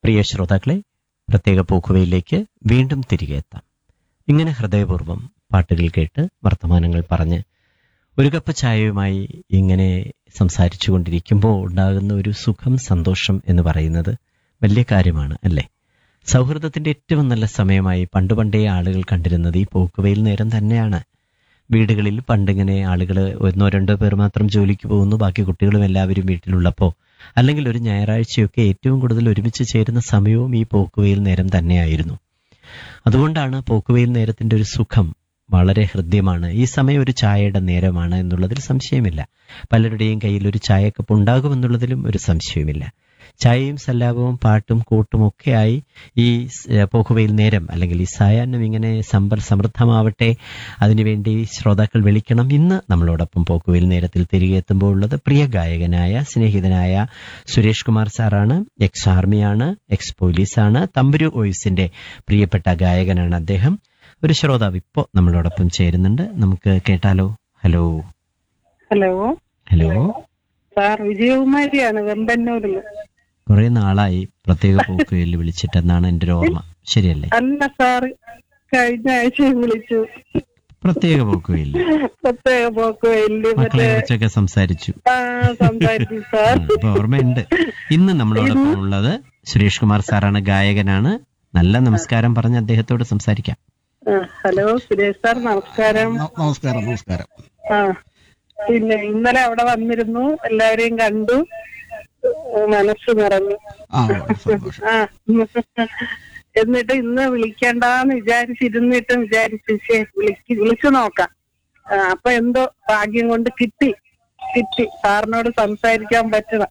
പ്രിയ ശ്രോതാക്കളെ പ്രത്യേക പോക്കുവയിലേക്ക് വീണ്ടും തിരികെ എത്താം ഇങ്ങനെ ഹൃദയപൂർവ്വം പാട്ടുകൾ കേട്ട് വർത്തമാനങ്ങൾ പറഞ്ഞ് ഒരു കപ്പ് ചായയുമായി ഇങ്ങനെ സംസാരിച്ചു കൊണ്ടിരിക്കുമ്പോൾ ഉണ്ടാകുന്ന ഒരു സുഖം സന്തോഷം എന്ന് പറയുന്നത് വലിയ കാര്യമാണ് അല്ലേ സൗഹൃദത്തിന്റെ ഏറ്റവും നല്ല സമയമായി പണ്ട് പണ്ടേ ആളുകൾ കണ്ടിരുന്നത് ഈ പോക്കുവയിൽ നേരം തന്നെയാണ് വീടുകളിൽ പണ്ടിങ്ങനെ ആളുകൾ ഒന്നോ രണ്ടോ പേർ മാത്രം ജോലിക്ക് പോകുന്നു ബാക്കി കുട്ടികളും എല്ലാവരും വീട്ടിലുള്ളപ്പോൾ അല്ലെങ്കിൽ ഒരു ഞായറാഴ്ചയൊക്കെ ഏറ്റവും കൂടുതൽ ഒരുമിച്ച് ചേരുന്ന സമയവും ഈ പോക്കുവയിൽ നേരം തന്നെയായിരുന്നു അതുകൊണ്ടാണ് പോക്കുവയിൽ നേരത്തിന്റെ ഒരു സുഖം വളരെ ഹൃദ്യമാണ് ഈ സമയം ഒരു ചായയുടെ നേരമാണ് എന്നുള്ളതിൽ സംശയമില്ല പലരുടെയും കയ്യിൽ ഒരു ചായക്കപ്പ് ഉണ്ടാകുമെന്നുള്ളതിലും ഒരു സംശയവുമില്ല ചായയും സല്ലാപവും പാട്ടും കൂട്ടും ഒക്കെയായി ഈ സ്- പോക്കുവയിൽ നേരം അല്ലെങ്കിൽ ഈ സായാഹ്നം ഇങ്ങനെ സമ്പൽ സമൃദ്ധമാവട്ടെ അതിനുവേണ്ടി ശ്രോതാക്കൾ വിളിക്കണം ഇന്ന് നമ്മളോടൊപ്പം പോക്കുവയിൽ നേരത്തിൽ തിരികെ എത്തുമ്പോൾ ഉള്ളത് പ്രിയ ഗായകനായ സ്നേഹിതനായ സുരേഷ് കുമാർ സാറാണ് എക്സ് ആർമിയാണ് എക്സ് പോലീസാണ് തമ്പുരു ഓയിസിന്റെ പ്രിയപ്പെട്ട ഗായകനാണ് അദ്ദേഹം ഒരു ശ്രോതാവ് ഇപ്പോ നമ്മളോടൊപ്പം ചേരുന്നുണ്ട് നമുക്ക് കേട്ടാലോ ഹലോ ഹലോ ഹലോ സാർ വിജയകുമാരിയാണ് വെമ്പന്നൂരിൽ കുറെ നാളായി പ്രത്യേക പോക്കുവയിൽ വിളിച്ചിട്ടെന്നാണ് എന്റെ ഒരു ഓർമ്മ ശരിയല്ലേ അല്ല സാർ കഴിഞ്ഞ ആഴ്ചയും വിളിച്ചു പ്രത്യേക പോക്കുവയിൽ പ്രത്യേക പോക്ക് വലിയ മക്കളെ മറ്റേ കുറിച്ചൊക്കെ സംസാരിച്ചു ആ സംസാരിച്ചു സാർ ആ, അപ്പൊ ഓർമ്മയുണ്ട് ഇന്ന് നമ്മളോടൊപ്പം ഉള്ളത് സുരേഷ് കുമാർ സാറാണ് ഗായകനാണ് നല്ല നമസ്കാരം പറഞ്ഞ് അദ്ദേഹത്തോട് സംസാരിക്കാം ആ, ഹലോ സുരേഷ് സാർ നമസ്കാരം ന- നമസ്കാരം നമസ്കാരം ആ പിന്നെ ഇന്നലെ അവിടെ വന്നിരുന്നു എല്ലാവരെയും കണ്ടു മനസ്സ് നിറഞ്ഞു ആ സന്തോഷം ആ എന്നിട്ട് ഇന്ന് വിളിക്കണ്ടെന്ന് വിചാരിച്ചിരുന്നിട്ടും വിചാരിച്ചു ശേ വിളിക്ക് വിളിച്ചു നോക്കാം ആ, അപ്പൊ എന്തോ ഭാഗ്യം കൊണ്ട് കിട്ടി കിട്ടി സാറിനോട് സംസാരിക്കാൻ പറ്റണം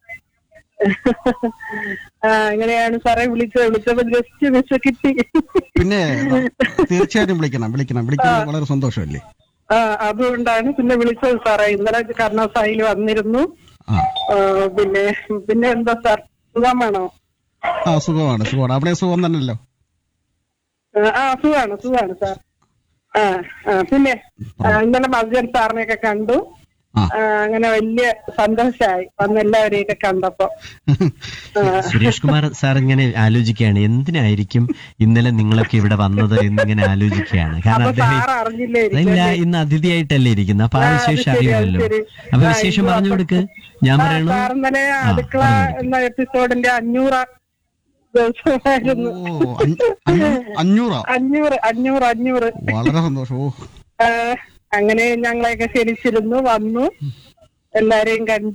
ആ അങ്ങനെയാണ് സാറേ വിളിച്ചത് വിളിച്ചപ്പോ ജസ്റ്റ് മിസ് കിട്ടി പിന്നെ തീർച്ചയായിട്ടും വിളിക്കണം വിളിക്കണം വിളിക്കുന്നത് വളരെ സന്തോഷമല്ലേ ആ അതുകൊണ്ടാണ് പിന്നെ വിളിച്ചത് സാറേ ഇന്നലെ കർണസായിൽ വന്നിരുന്നു ആ ആ, പിന്നെ പിന്നെ എന്താ സാർ സുഖമാണോ ആ സുഖമാണ് സുഖമാണ് അവിടെ സുഖം തന്നെയല്ലോ ആ, ആ സുഖാണ് സുഖാണ് സാർ ആ ആ പിന്നെ ആ, ഇന്നലെ മസ്ജർ സാറിനെയൊക്കെ കണ്ടു ആ ആ, അങ്ങനെ വലിയ സന്തോഷായി വന്ന് എല്ലാവരെയൊക്കെ കണ്ടപ്പോ ആ, സുരേഷ് കുമാർ സാർ ഇങ്ങനെ ആലോചിക്കുകയാണ് എന്തിനായിരിക്കും ഇന്നലെ നിങ്ങളൊക്കെ ഇവിടെ വന്നത് എന്നിങ്ങനെ ആലോചിക്കുകയാണ് കാരണം അപ്പൊ അദ്ദേഹം സാർ അറിഞ്ഞില്ലേ ഇല്ല ഇന്ന് അതിഥിയായിട്ടല്ലേ ഇരിക്കുന്നത് അപ്പൊ ആ ആ, അത് വിശേഷം ശരി, അത് അറിയുമല്ലോ ശരി. അപ്പൊ ആ, വിശേഷം ഇത് പറഞ്ഞു അപ്പൊ- കൊടുക്ക് ഞാൻ ആ, പറയണോ സാർ ഇന്നലെ ആ, അടുക്കള പറഞ്ഞു കൊടുക്ക്. എന്ന എപ്പിസോഡിന്റെ അഞ്ഞൂറ് ദിവസമായിരുന്നു ഓ അഞ്ഞ- അഞ്ഞൂ- അഞ്ഞൂറാ അഞ്ഞൂറ് അഞ്ഞൂറ് അഞ്ഞൂറ് വളരെ സന്തോഷം ഓ ആ, അങ്ങനെ ഞങ്ങളെയൊക്കെ ക്ഷണിച്ചിരുന്നു വന്നു എല്ലാരെയും കണ്ടു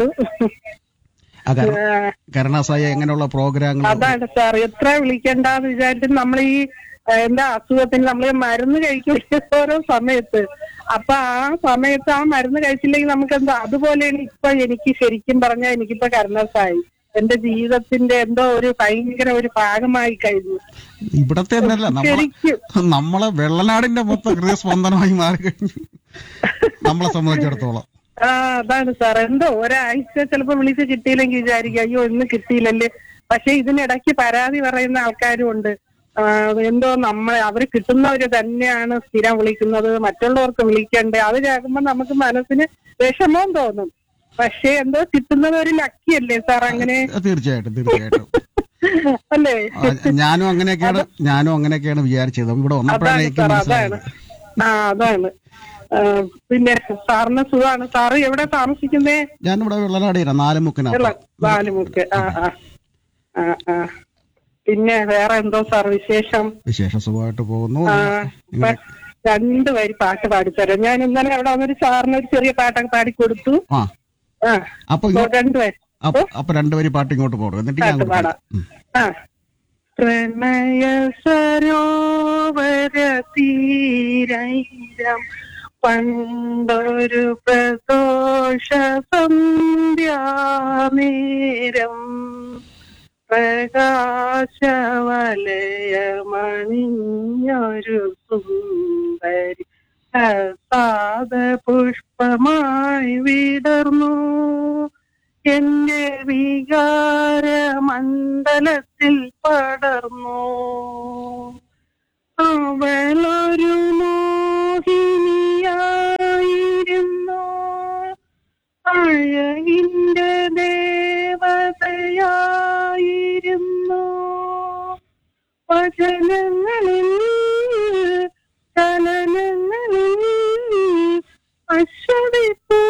ആ കര- ആ, കരുണാസായി എങ്ങനെയുള്ള പ്രോഗ്രാമുകൾ അതാണ് സാർ എത്ര വിളിക്കണ്ടെന്ന് വിചാരിച്ചിട്ട് നമ്മൾ ഈ ആ, എന്താ അസുഖത്തിന് നമ്മൾ മരുന്ന് കഴിക്കില്ല ഓരോ സമയത്ത് അപ്പൊ ആ സമയത്ത് ആ മരുന്ന് കഴിച്ചില്ലെങ്കിൽ നമുക്ക് എന്താ അതുപോലെയാണ് ഇപ്പൊ എനിക്ക് ശരിക്കും പറഞ്ഞാൽ എനിക്കിപ്പോ കരുണസായി എന്റെ ജീവിതത്തിന്റെ എന്തോ ഒരു ഭയങ്കര ഒരു ഭാഗമായി കഴിഞ്ഞു ഇവിടത്തെ എന്നല്ല നമ്മളെ ശരിക്കും നമ്മളെ വെള്ളനാടിന്റെ മൊത്തം ഹൃദയസ്പന്ദനമായി മാറി കഴിഞ്ഞു നമ്മളെ സംബന്ധിച്ചിടത്തോളം ആ അതാണ് സാർ എന്തോ ഒരാഴ്ച ചിലപ്പോ വിളിച്ച് കിട്ടിയില്ലെങ്കിൽ വിചാരിക്കും അയ്യോ ഇന്ന് കിട്ടിയില്ലല്ലേ പക്ഷെ ഇതിനിടയ്ക്ക് പരാതി പറയുന്ന ആൾക്കാരും ഉണ്ട് ആ, എന്തോ നമ്മളെ അവർ കിട്ടുന്നവര് തന്നെയാണ് സ്ഥിരം വിളിക്കുന്നത് മറ്റുള്ളവർക്ക് വിളിക്കണ്ടേ അത് കേൾക്കുമ്പോ നമുക്ക് മനസ്സിന് വിഷമവും തോന്നും പക്ഷെ എന്തോ കിട്ടുന്നത് ഒരു ലക്കിയല്ലേ സാർ അങ്ങനെ തീർച്ചയായിട്ടും തീർച്ചയായിട്ടും അല്ലേ ആ, ഞാനും അങ്ങനെയൊക്കെയാണ് ഞാനും അങ്ങനെയൊക്കെയാണ് വിചാരിച്ചത് ഇവിടെ വന്നപ്പോഴാണ് അതാണ് എനിക്ക് സാർ മനസ്സിലായത് അതാണ് ആ അതാണ് ആ, പിന്നെ സാറിന് സുഖമാണ് സാറ് എവിടെ താമസിക്കുന്നേ ഞാനിവിടെ വെള്ളനാടിയാണ് നാലുമുക്കിനപ്പുറം ബാലുമുക്ക് ആ ആ ആ ആ പിന്നെ വേറെ എന്തോ സാർ വിശേഷം വിശേഷ സുഖമായിട്ട് പോകുന്നു ആ ഇപ്പൊ രണ്ട് വരി പാട്ട് പാടിത്തരാം ഞാൻ ഇന്നലെ അവിടെ വന്നൊരു സാറിന് ഒരു ചെറിയ പാട്ടൊക്കെ പാടി കൊടുത്തു ആ ആ അപ്പൊ ഇപ്പൊ ഇങ്ങോട്ട് രണ്ട് വരി അപ്പൊ അപ്പൊ രണ്ടുപേരും പാട്ട് ഇങ്ങോട്ട് പോകണം എന്നിട്ട് ഞാൻ പാട്ട് അങ്ങോട്ട് പാടാം പാടാം. ഉം. ആ പ്രണയ സരോവര തീരം പണ്ടൊരു പ്രദോഷ സന്ധ്യാനേരം പ്രകാശവലയമണിഞ്ഞൊരു സുന്ദരി പ്രസാദ പുഷ്പമായി വിടർന്നു എന്റെ വികാര മണ്ഡലത്തിൽ പടർന്നു അവളൊരു മോഹിനിയായിരുന്നു അഴകിന്റെ ദേവതയായിരുന്നു വചനങ്ങളിൽ